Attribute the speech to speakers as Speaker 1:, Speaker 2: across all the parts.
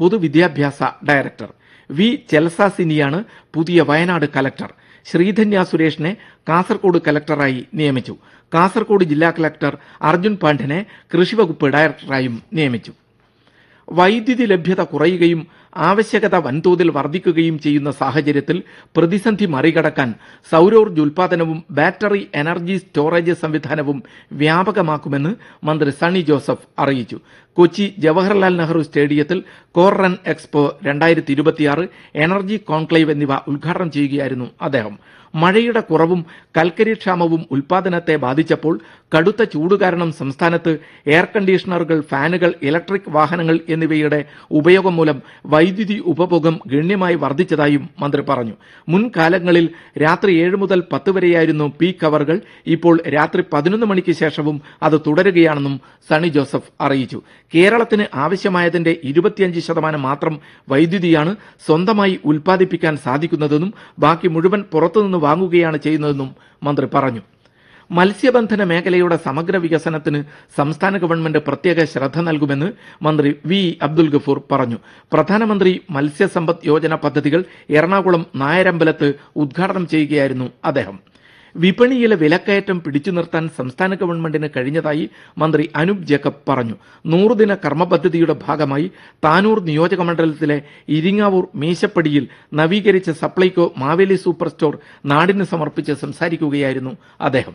Speaker 1: പൊതുവിദ്യാഭ്യാസ director V ചെൽസാസിനിയാണ് പുതിയ Wayanad collector Sreedhanya സുരേഷിനെ കാസർകോട് കലക്ടറായി നിയമിച്ചു കാസർകോട് ജില്ലാ കലക്ടർ അർജുൻ പാണ്ഡ്യനെ കൃഷിവകുപ്പ് ഡയറക്ടറായും നിയമിച്ചു വൈദ്യുതി ലഭ്യത കുറയുകയും ആവശ്യകത വൻതോതിൽ വർദ്ധിക്കുകയും ചെയ്യുന്ന സാഹചര്യത്തിൽ പ്രതിസന്ധി മറികടക്കാൻ സൗരോർജ്ജ ഉൽപാദനവും ബാറ്ററി എനർജി സ്റ്റോറേജ് സംവിധാനവും വ്യാപകമാക്കുമെന്ന് മന്ത്രി സണ്ണി ജോസഫ് അറിയിച്ചു കൊച്ചി ജവഹർലാൽ നെഹ്റു സ്റ്റേഡിയത്തിൽ കോർ റൺ എക്സ്പോ രണ്ടായിരത്തി ഇരുപത്തിയാറ് എനർജി കോൺക്ലേവ് എന്നിവ ഉദ്ഘാടനം ചെയ്യുകയായിരുന്നു അദ്ദേഹം മഴയുടെ കുറവും കൽക്കരി ക്ഷാമവും ഉൽപാദനത്തെ ബാധിച്ചപ്പോൾ കടുത്ത ചൂട് കാരണം സംസ്ഥാനത്ത് എയർ കണ്ടീഷണറുകൾ ഫാനുകൾ ഇലക്ട്രിക് വാഹനങ്ങൾ എന്നിവയുടെ ഉപയോഗം മൂലം വൈദ്യുതി ഉപഭോഗം ഗണ്യമായി വർദ്ധിച്ചതായും മന്ത്രി പറഞ്ഞു മുൻകാലങ്ങളിൽ രാത്രി ഏഴ് മുതൽ പത്ത് വരെയായിരുന്നു പീക്ക് അവറുകൾ ഇപ്പോൾ രാത്രി പതിനൊന്ന് മണിക്ക് ശേഷവും അത് തുടരുകയാണെന്നും സണ്ണി ജോസഫ് അറിയിച്ചു കേരളത്തിന് ആവശ്യമായതിന്റെ ഇരുപത്തിയഞ്ച് ശതമാനം മാത്രം വൈദ്യുതിയാണ് സ്വന്തമായി ഉൽപ്പാദിപ്പിക്കാൻ സാധിക്കുന്നതെന്നും ബാക്കി മുഴുവൻ പുറത്തുനിന്ന് വാങ്ങുകയാണ് ചെയ്യുന്നതെന്നും മന്ത്രി പറഞ്ഞു മത്സ്യബന്ധന മേഖലയുടെ സമഗ്ര വികസനത്തിന് സംസ്ഥാന ഗവൺമെന്റ് പ്രത്യേക ശ്രദ്ധ നൽകുമെന്ന് മന്ത്രി വി അബ്ദുൽ ഗഫൂർ പറഞ്ഞു പ്രധാനമന്ത്രി മത്സ്യസമ്പദ് യോജന പദ്ധതികൾ എറണാകുളം നായരമ്പലത്ത് ഉദ്ഘാടനം ചെയ്യുകയായിരുന്നു അദ്ദേഹം വിപണിയിലെ വിലക്കയറ്റം പിടിച്ചു നിർത്താൻ സംസ്ഥാന ഗവൺമെന്റിന് കഴിഞ്ഞതായി മന്ത്രി അനൂപ് ജേക്കബ് പറഞ്ഞു നൂറുദിന കർമ്മ പദ്ധതിയുടെ ഭാഗമായി താനൂർ നിയോജകമണ്ഡലത്തിലെ ഇരിങ്ങാവൂർ മീശപ്പടിയിൽ നവീകരിച്ച സപ്ലൈകോ മാവേലി സൂപ്പർ സ്റ്റോർ നാടിന് സമർപ്പിച്ച് സംസാരിക്കുകയായിരുന്നു അദ്ദേഹം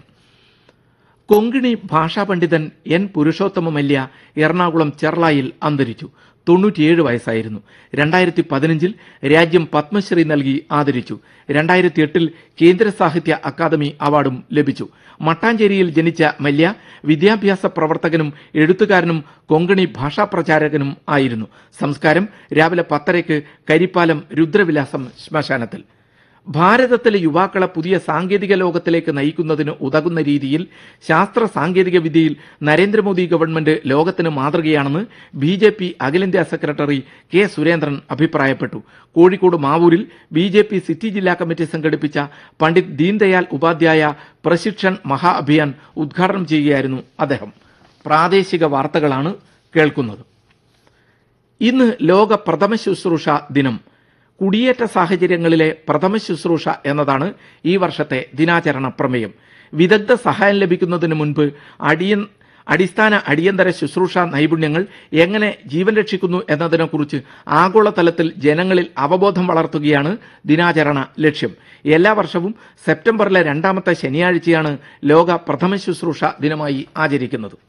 Speaker 1: കൊങ്കിണി ഭാഷാ പണ്ഡിതൻ എൻ പുരുഷോത്തമമല്യ എറണാകുളം ചെർളായിൽ അന്തരിച്ചു തൊണ്ണൂറ്റിയേഴ് വയസ്സായിരുന്നു രണ്ടായിരത്തി പതിനഞ്ചിൽ രാജ്യം പത്മശ്രീ നൽകി ആദരിച്ചു രണ്ടായിരത്തി എട്ടിൽ കേന്ദ്ര സാഹിത്യ അക്കാദമി അവാർഡും ലഭിച്ചു മട്ടാഞ്ചേരിയിൽ ജനിച്ച മല്യ വിദ്യാഭ്യാസ പ്രവർത്തകനും എഴുത്തുകാരനും കൊങ്കണി ഭാഷാ പ്രചാരകനും ആയിരുന്നു സംസ്കാരം രാവിലെ പത്തരയ്ക്ക് കരിപ്പാലം രുദ്രവിലാസം ശ്മശാനത്തിൽ ഭാരതത്തിലെ യുവാക്കളെ പുതിയ സാങ്കേതിക ലോകത്തിലേക്ക് നയിക്കുന്നതിന് ഉതകുന്ന രീതിയിൽ ശാസ്ത്ര സാങ്കേതിക വിദ്യയിൽ നരേന്ദ്രമോദി ഗവൺമെന്റ് ലോകത്തിന് മാതൃകയാണെന്ന് ബി ജെ പി അഖിലേന്ത്യാ സെക്രട്ടറി കെ സുരേന്ദ്രൻ അഭിപ്രായപ്പെട്ടു Kozhikode മാവൂരിൽ B J P city ജില്ലാ കമ്മിറ്റി സംഘടിപ്പിച്ച പണ്ഡിറ്റ് ദീൻദയാൽ ഉപാധ്യായ പ്രശിക്ഷൺ മഹാ അഭിയാൻ ഉദ്ഘാടനം ചെയ്യുകയായിരുന്നു അദ്ദേഹം പ്രാദേശിക വാർത്തകളാണ് കേൾക്കുന്നത് ഇന്ന് ലോക പ്രഥമ ശുശ്രൂഷ ദിനം കുടിയേറ്റ സാഹചര്യങ്ങളിലെ പ്രഥമ ശുശ്രൂഷ എന്നതാണ് ഈ വർഷത്തെ ദിനാചരണ പ്രമേയം വിദഗ്ധ സഹായം ലഭിക്കുന്നതിന് മുൻപ് അടിയൻ അടിസ്ഥാന അടിയന്തര ശുശ്രൂഷ നൈപുണ്യങ്ങൾ എങ്ങനെ ജീവൻ രക്ഷിക്കുന്നു എന്നതിനെക്കുറിച്ച് ആഗോളതലത്തിൽ ജനങ്ങളിൽ അവബോധം വളർത്തുകയാണ് ദിനാചരണ ലക്ഷ്യം എല്ലാ വർഷവും സെപ്റ്റംബറിലെ രണ്ടാമത്തെ ശനിയാഴ്ചയാണ് ലോക പ്രഥമ ശുശ്രൂഷ ദിനമായി ആചരിക്കുന്നത്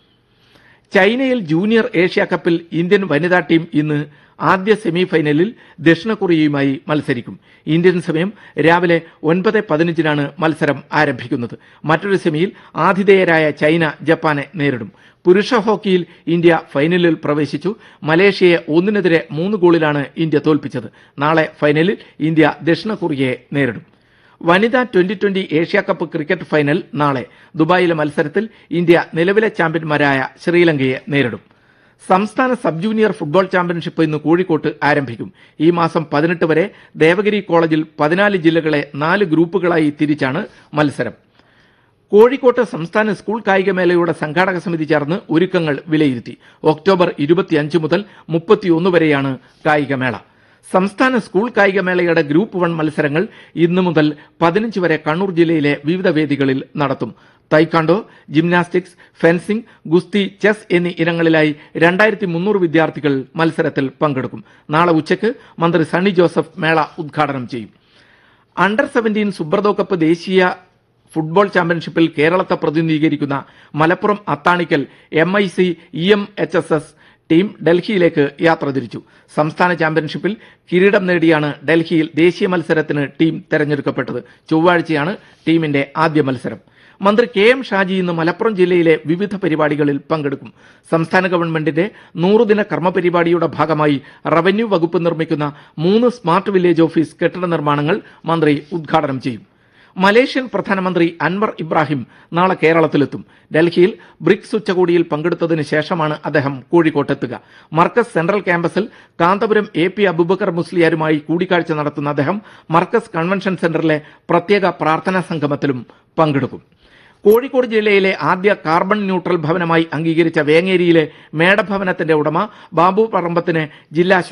Speaker 1: ചൈനയിൽ ജൂനിയർ ഏഷ്യ കപ്പിൽ ഇന്ത്യൻ വനിതാ ടീം ഇന്ന് ആദ്യ സെമിഫൈനലിൽ ദക്ഷിണ കൊറിയയുമായി മത്സരിക്കും ഇന്ത്യൻ സമയം രാവിലെ ഒൻപത് പതിനഞ്ചിനാണ് മത്സരം ആരംഭിക്കുന്നത് മറ്റൊരു സെമിയിൽ ആതിഥേയരായ ചൈന ജപ്പാനെ നേരിടും പുരുഷ ഹോക്കിയിൽ ഇന്ത്യ ഫൈനലിൽ പ്രവേശിച്ചു മലേഷ്യയെ ഒന്നിനെതിരെ മൂന്ന് ഗോളിലാണ് ഇന്ത്യ തോൽപ്പിച്ചത് നാളെ ഫൈനലിൽ ഇന്ത്യ ദക്ഷിണ കൊറിയയെ നേരിടും വനിതാ twenty twenty Asia cup cricket final നാളെ ദുബായിലെ മത്സരത്തിൽ ഇന്ത്യ നിലവിലെ ചാമ്പ്യന്മാരായ ശ്രീലങ്കയെ നേരിടും സംസ്ഥാന സബ് ജൂനിയർ ഫുട്ബോൾ ചാമ്പ്യൻഷിപ്പ് ഇന്ന് കോഴിക്കോട്ട് ആരംഭിക്കും ഈ മാസം പതിനെട്ട് വരെ ദേവഗിരി കോളേജിൽ പതിനാല് ജില്ലകളെ നാല് ഗ്രൂപ്പുകളായി തിരിച്ചാണ് മത്സരം കോഴിക്കോട്ട് സംസ്ഥാന സ്കൂൾ കായികമേളയുടെ സംഘാടക സമിതി ചേർന്ന് ഒരുക്കങ്ങൾ വിലയിരുത്തി ഒക്ടോബർ ഇരുപത്തിയഞ്ച് മുതൽ മുപ്പത്തിയൊന്ന് വരെയാണ് കായികമേള സംസ്ഥാന സ്കൂൾ കായികമേളയുടെ ഗ്രൂപ്പ് വൺ മത്സരങ്ങൾ ഇന്നു മുതൽ പതിനഞ്ച് വരെ കണ്ണൂർ ജില്ലയിലെ വിവിധ വേദികളിൽ നടത്തും തൈക്കാണ്ടോ ജിംനാസ്റ്റിക്സ് ഫെൻസിംഗ് ഗുസ്തി ചെസ് എന്നീ ഇനങ്ങളിലായി രണ്ടായിരത്തി മുന്നൂറ് വിദ്യാർത്ഥികൾ മത്സരത്തിൽ പങ്കെടുക്കും നാളെ ഉച്ചയ്ക്ക് മന്ത്രി സണ്ണി ജോസഫ് മേള ഉദ്ഘാടനം ചെയ്യും അണ്ടർ സെവന്റീൻ സുബ്രതോ കപ്പ് ദേശീയ ഫുട്ബോൾ ചാമ്പ്യൻഷിപ്പിൽ കേരളത്തെ പ്രതിനിധീകരിക്കുന്ന Malappuram Athanikkal M I C E M H S S team ഡൽഹിയിലേക്ക് യാത്ര തിരിച്ചു സംസ്ഥാന ചാമ്പ്യൻഷിപ്പിൽ കിരീടം നേടിയാണ് ഡൽഹിയിൽ ദേശീയ മത്സരത്തിന് ടീം തെരഞ്ഞെടുക്കപ്പെട്ടത് ചൊവ്വാഴ്ചയാണ് ടീമിന്റെ ആദ്യ മത്സരം മന്ത്രി കെ എം ഷാജി ഇന്ന് മലപ്പുറം ജില്ലയിലെ വിവിധ പരിപാടികളിൽ പങ്കെടുക്കും സംസ്ഥാന ഗവൺമെന്റിന്റെ നൂറുദിന കർമ്മ പരിപാടിയുടെ ഭാഗമായി റവന്യൂ വകുപ്പ് നിർമ്മിക്കുന്ന മൂന്ന് സ്മാർട്ട് വില്ലേജ് ഓഫീസ് കെട്ടിട നിർമ്മാണങ്ങൾ മന്ത്രി ഉദ്ഘാടനം ചെയ്യും മലേഷ്യൻ പ്രധാനമന്ത്രി അൻവർ ഇബ്രാഹിം നാളെ കേരളത്തിലെത്തും ഡൽഹിയിൽ ബ്രിക്സ് ഉച്ചകോടിയിൽ പങ്കെടുത്തതിന് ശേഷമാണ് അദ്ദേഹം കോഴിക്കോട്ടെത്തുക മർക്കസ് സെൻട്രൽ ക്യാമ്പസിൽ കാന്തപുരം എ പി അബുബക്കർ മുസ്ലിയാരുമായി കൂടിക്കാഴ്ച നടത്തുന്ന അദ്ദേഹം മർക്കസ് കൺവെൻഷൻ സെന്ററിലെ പ്രത്യേക പ്രാർത്ഥനാ സംഗമത്തിലും പങ്കെടുക്കും കോഴിക്കോട് ജില്ലയിലെ ആദ്യ കാർബൺ ന്യൂട്രൽ ഭവനമായി അംഗീകരിച്ച വേങ്ങേരിയിലെ മേടഭവനത്തിന്റെ ഉടമ ബാബു പറമ്പത്തിന് ജില്ലാ